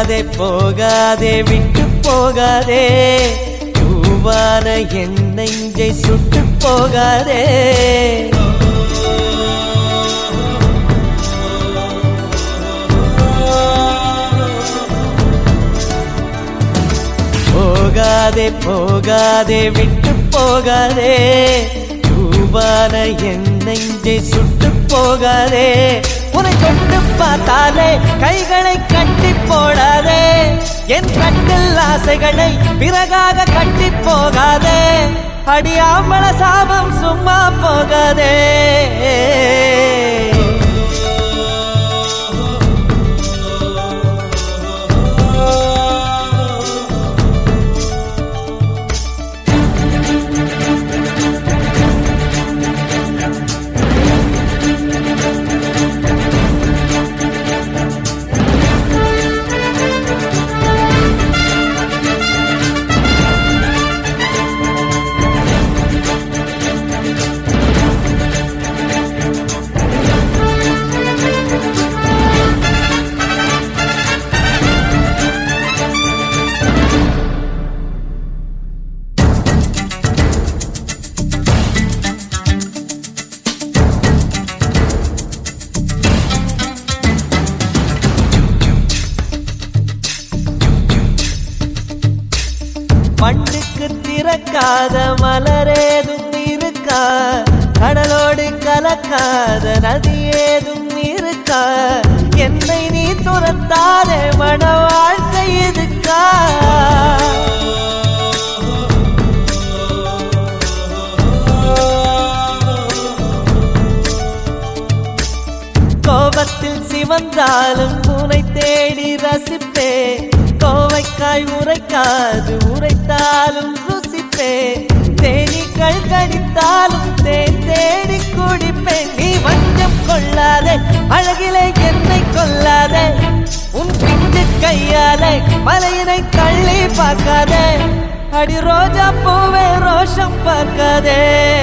போகாதே போகாதே விட்டு போகாதே பூவான என் நெஞ்சை சுட்டு போகாதே போகாதே போகாதே விட்டு போகாதே பூவான என் நெஞ்சை சுட்டு போகாதே உன்னை தொட்டு பார்த்தாலே கைகளை கட்டி போடாதே என் கட்டில் ஆசைகளை பிறகாக கட்டி போகாதே அடியாமல சாபம் சும்மா போகாதே மண்ணுக்கு திறக்காத மலரேதும் இருக்கா கடலோடு கலக்காத நதி ஏதும் இருக்கா என்னை நீ துரத்தாதே மன வாழ்க்கை இருக்கா கோபத்தில் சிவந்தாலும் உனை தேடி ரசிப்பே கோவைக்காய் உரைக்காது உரைத்தாலும் ருசிப்பே தேனீக்கள் கடித்தாலும் தேன் தேடி குடிப்பேன் நீ வஞ்சம் கொள்ளாதே அழகிலே என்னை கொல்லாதே உன் பிஞ்சு கையாலே மலையினை தள்ளி பார்க்காதே அடி ரோஜா பூவே ரோஷம் பார்க்காதே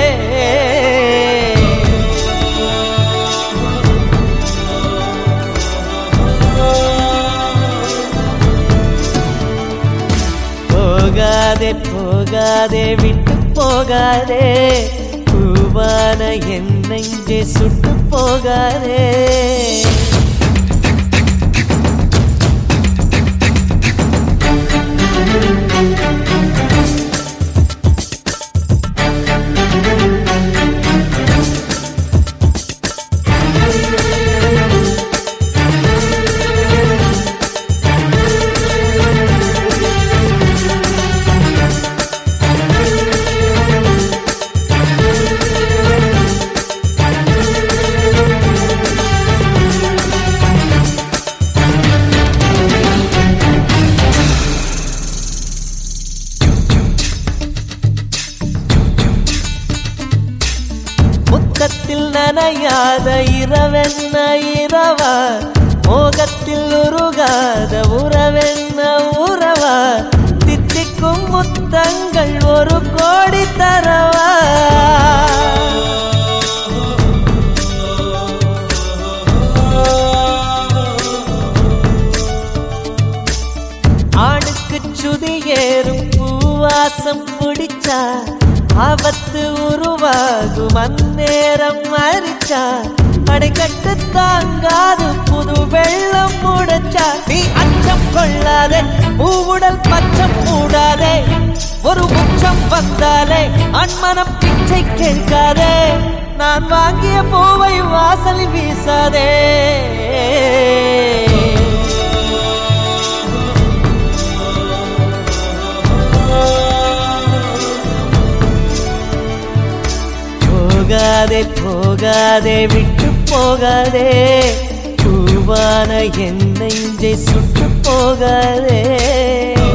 போகாதே போகாதே விட்டு போகாதே பூவான என் நெஞ்சே சுட்டு போகாதே முத்தத்தில் நனையாத இரவென்ன இரவா மோகத்தில் உருகாத உறவென்ன உறவா தித்திக்கும் முத்தங்கள் ஒரு கோடி தரவா ஆணுக்கு சுதி ஏறும் பூவாசம் பிடிச்சா ஆபத்து உருவாகும் அந்நேரம் மறிச்சா அடைக்கட்டு தாங்காது புது வெள்ளம் முடைச்சா நீ அச்சம் கொள்ளாதே பூவுடல் பச்சம் மூடாதே ஒரு உச்சம் வந்தாலே அன்மனம் பிச்சை கேட்காதே நான் வாங்கிய பூவை வாசலில் வீசாதே போகாதே போகாதே விட்டு போகாதே பூவான என் நெஞ்சை சுட்டு போகாதே